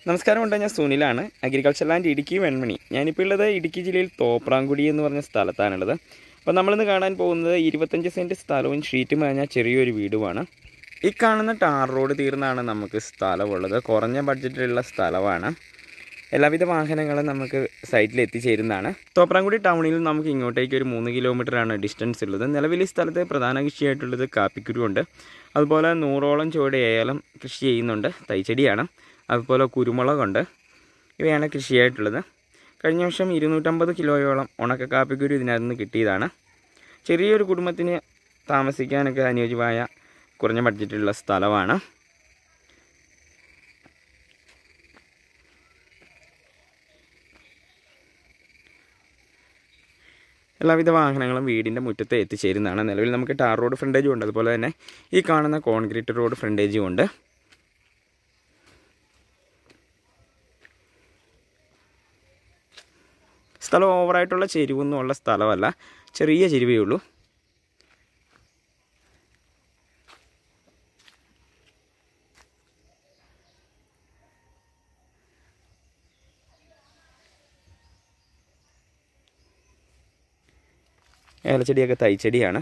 നമസ്കാരം ഉണ്ട് ഞാൻ സുനിലാണ് അഗ്രികൾച്ചർ ലാൻഡ് ഇടുക്കി വെൺമണി ഞാനിപ്പോൾ ഉള്ളത് ഇടുക്കി ജില്ലയിൽ തോപ്രാങ്കുടി എന്ന് പറഞ്ഞ സ്ഥലത്താണുള്ളത് അപ്പോൾ നമ്മളിന്ന് കാണാൻ പോകുന്നത് ഇരുപത്തഞ്ച് സെൻറ്റ് സ്ഥലവും ഷീറ്റും മേഞ്ഞ ചെറിയൊരു വീടുമാണ് ഈ കാണുന്ന ടാർ റോഡ് തീർന്നാണ് നമുക്ക് സ്ഥലമുള്ളത് കുറഞ്ഞ ബഡ്ജറ്റിലുള്ള സ്ഥലമാണ് എല്ലാവിധ വാഹനങ്ങളും നമുക്ക് സൈറ്റിൽ എത്തിച്ചേരുന്നതാണ് തോപ്രാങ്കുടി ടൗണിൽ നമുക്ക് ഇങ്ങോട്ടേക്ക് ഒരു മൂന്ന് കിലോമീറ്ററാണ് ഡിസ്റ്റൻസ് ഉള്ളത് നിലവിൽ ഈ സ്ഥലത്ത് പ്രധാന കൃഷിയായിട്ടുള്ളത് കാപ്പിക്കുരുണ്ട് അതുപോലെ നൂറോളം ചുവട് ഏലം കൃഷി ചെയ്യുന്നുണ്ട് തൈച്ചെടിയാണ് അതുപോലെ കുരുമുളകുണ്ട് ഇവയാണ് കൃഷിയായിട്ടുള്ളത് കഴിഞ്ഞ വർഷം ഇരുന്നൂറ്റമ്പത് കിലോയോളം ഉണക്ക കാപ്പിക്കുരു ഇതിനകത്ത് നിന്ന് കിട്ടിയതാണ് ചെറിയൊരു കുടുംബത്തിന് താമസിക്കാനൊക്കെ അനുയോജ്യമായ കുറഞ്ഞ ബഡ്ജറ്റിലുള്ള സ്ഥലമാണ് എല്ലാവിധ വാഹനങ്ങളും വീടിൻ്റെ മുറ്റത്ത് എത്തിച്ചേരുന്നതാണ് നിലവിൽ നമുക്ക് ടാർ റോഡ് ഫ്രണ്ടേജും ഉണ്ട് അതുപോലെ തന്നെ ഈ കാണുന്ന കോൺക്രീറ്റ് റോഡ് ഫ്രണ്ടേജും ഉണ്ട് സ്ഥലം ഓവറായിട്ടുള്ള ചെരിവൊന്നും ഉള്ള സ്ഥലമല്ല ചെറിയ ചെരുവേ ഉള്ളൂ ഏലച്ചെടിയൊക്കെ തൈച്ചെടിയാണ്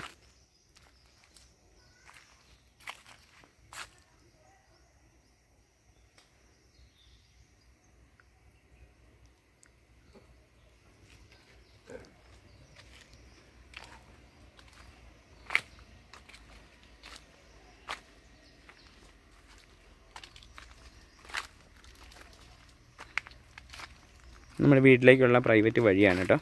നമ്മുടെ വീട്ടിലേക്കുള്ള പ്രൈവറ്റ് വഴിയാണ് കേട്ടോ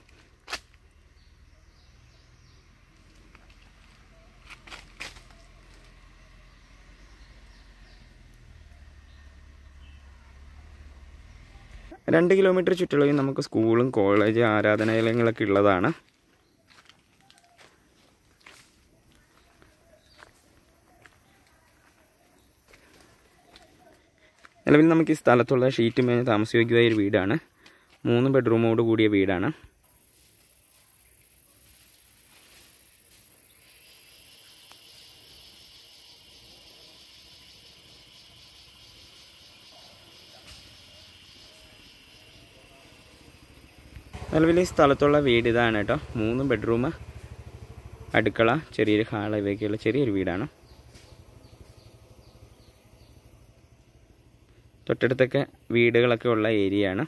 രണ്ട് കിലോമീറ്റർ ചുറ്റളവിൽ നമുക്ക് സ്കൂളും കോളേജ് ആരാധനാലയങ്ങളൊക്കെ ഉള്ളതാണ് നിലവിൽ നമുക്ക് ഈ സ്ഥലത്തുള്ള ഷീറ്റ് മേഞ്ഞ് താമസയോഗ്യമായ ഒരു വീടാണ് മൂന്ന് ബെഡ്റൂമോട് കൂടിയ വീടാണ് നിലവിൽ ഈ സ്ഥലത്തുള്ള വീട് ഇതാണ് കേട്ടോ മൂന്ന് ബെഡ്റൂം അടുക്കള ചെറിയൊരു ഹാൾ ഇവയൊക്കെയുള്ള ചെറിയൊരു വീടാണ് തൊട്ടടുത്തൊക്കെ വീടുകളൊക്കെ ഉള്ള ഏരിയയാണ്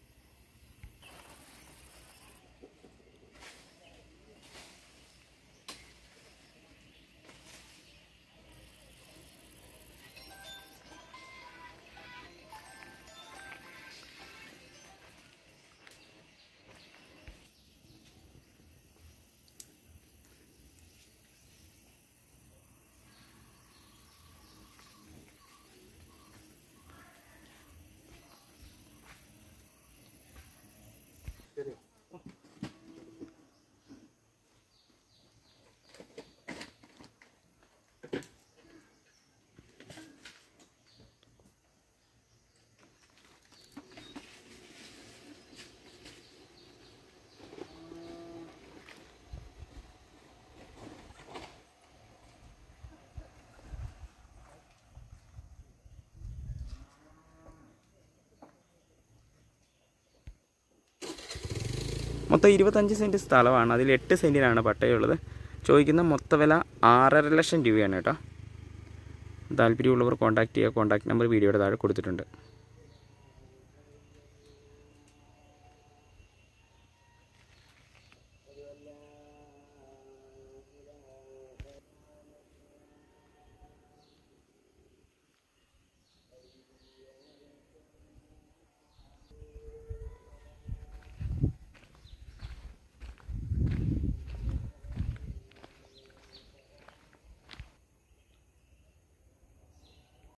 മൊത്തം ഇരുപത്തഞ്ച് സെൻറ്റ് സ്ഥലമാണ് അതിൽ എട്ട് സെൻറ്റിനാണ് പട്ടയമുള്ളത് ചോദിക്കുന്ന മൊത്ത വില ആറര ലക്ഷം രൂപയാണ് കേട്ടോ താല്പര്യമുള്ളവർ കോൺടാക്ട് ചെയ്യുക കോൺടാക്ട് നമ്പർ വീഡിയോയുടെ താഴെ കൊടുത്തിട്ടുണ്ട്